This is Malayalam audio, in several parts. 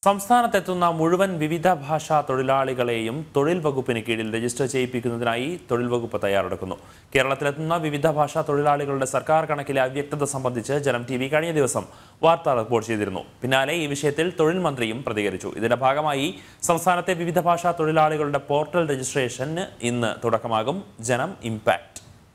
സംസ്ഥാനത്തെത്തുന്ന മുഴുവൻ വിവിധ ഭാഷാ തൊഴിലാളികളെയും തൊഴിൽ വകുപ്പിന് കീഴിൽ രജിസ്റ്റർ ചെയ്യിപ്പിക്കുന്നതിനായി തൊഴിൽ വകുപ്പ് തയ്യാറെടുക്കുന്നു കേരളത്തിലെത്തുന്ന വിവിധ ഭാഷാ തൊഴിലാളികളുടെ സർക്കാർ കണക്കിലെ അവ്യക്തത സംബന്ധിച്ച് ജനം ടി വി കഴിഞ്ഞ ദിവസം വാർത്ത റിപ്പോർട്ട് ചെയ്തിരുന്നു പിന്നാലെ ഈ വിഷയത്തിൽ തൊഴിൽ മന്ത്രിയും പ്രതികരിച്ചു ഇതിന്റെ ഭാഗമായി സംസ്ഥാനത്തെ വിവിധ ഭാഷാ തൊഴിലാളികളുടെ പോർട്ടൽ രജിസ്ട്രേഷന് ഇന്ന് തുടക്കമാകും ജനം ഇമ്പാക്ട്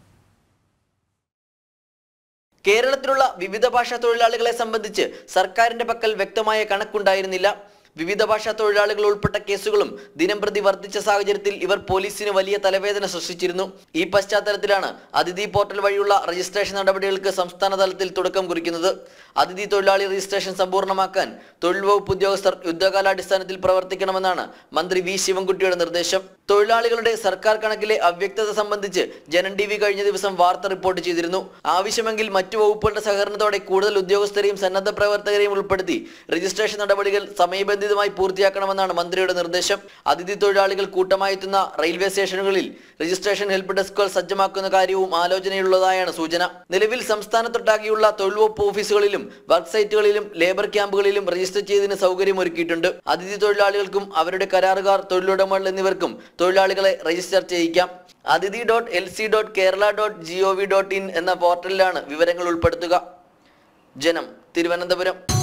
കേരളത്തിലുള്ള വിവിധ ഭാഷാ തൊഴിലാളികളെ സംബന്ധിച്ച് സർക്കാരിന്റെ പക്കൽ വ്യക്തമായ കണക്കുണ്ടായിരുന്നില്ല വിവിധ ഭാഷാ തൊഴിലാളികൾ ഉൾപ്പെട്ട കേസുകളും ദിനംപ്രതി വർദ്ധിച്ച സാഹചര്യത്തിൽ ഇവർ പോലീസിന് വലിയ തലവേദന സൃഷ്ടിച്ചിരുന്നു ഈ പശ്ചാത്തലത്തിലാണ് അതിഥി പോർട്ടൽ വഴിയുള്ള രജിസ്ട്രേഷൻ നടപടികൾക്ക് സംസ്ഥാന തലത്തിൽ തുടക്കം കുറിക്കുന്നത് അതിഥി തൊഴിലാളി രജിസ്ട്രേഷൻ സമ്പൂർണ്ണമാക്കാൻ തൊഴിൽ വകുപ്പ് ഉദ്യോഗസ്ഥർ യുദ്ധകാലാടിസ്ഥാനത്തിൽ പ്രവർത്തിക്കണമെന്നാണ് മന്ത്രി വി ശിവൻകുട്ടിയുടെ നിർദ്ദേശം തൊഴിലാളികളുടെ സർക്കാർ കണക്കിലെ അവ്യക്തത സംബന്ധിച്ച് ജനൻ ടി വി കഴിഞ്ഞ ദിവസം വാർത്ത റിപ്പോർട്ട് ചെയ്തിരുന്നു ആവശ്യമെങ്കിൽ മറ്റു വകുപ്പുകളുടെ സഹകരണത്തോടെ കൂടുതൽ ഉദ്യോഗസ്ഥരെയും സന്നദ്ധ പ്രവർത്തകരെയും ഉൾപ്പെടുത്തി രജിസ്ട്രേഷൻ നടപടികൾ സമയബന്ധിതമായി പൂർത്തിയാക്കണമെന്നാണ് മന്ത്രിയുടെ നിർദ്ദേശം അതിഥി തൊഴിലാളികൾ കൂട്ടമായി എത്തുന്ന റെയിൽവേ സ്റ്റേഷനുകളിൽ രജിസ്ട്രേഷൻ ഹെൽപ്പ് ഡെസ്കുകൾ സജ്ജമാക്കുന്ന കാര്യവും ആലോചനയുള്ളതായാണ് സൂചന നിലവിൽ സംസ്ഥാനത്തൊട്ടാകെയുള്ള തൊഴിൽ വകുപ്പ് ഓഫീസുകളിലും വർക്ക് സൈറ്റുകളിലും ലേബർ ക്യാമ്പുകളിലും രജിസ്റ്റർ ചെയ്തതിന് സൗകര്യം ഒരുക്കിയിട്ടുണ്ട് അതിഥി തൊഴിലാളികൾക്കും അവരുടെ കരാറുകാർ തൊഴിലുടമകൾ എന്നിവർക്കും തൊഴിലാളികളെ രജിസ്റ്റർ ചെയ്യിക്കാം Athithi dot L C dot Kerala dot G O V dot in എന്ന പോർട്ടലിലാണ് വിവരങ്ങൾ ഉൾപ്പെടുത്തുക ജനം തിരുവനന്തപുരം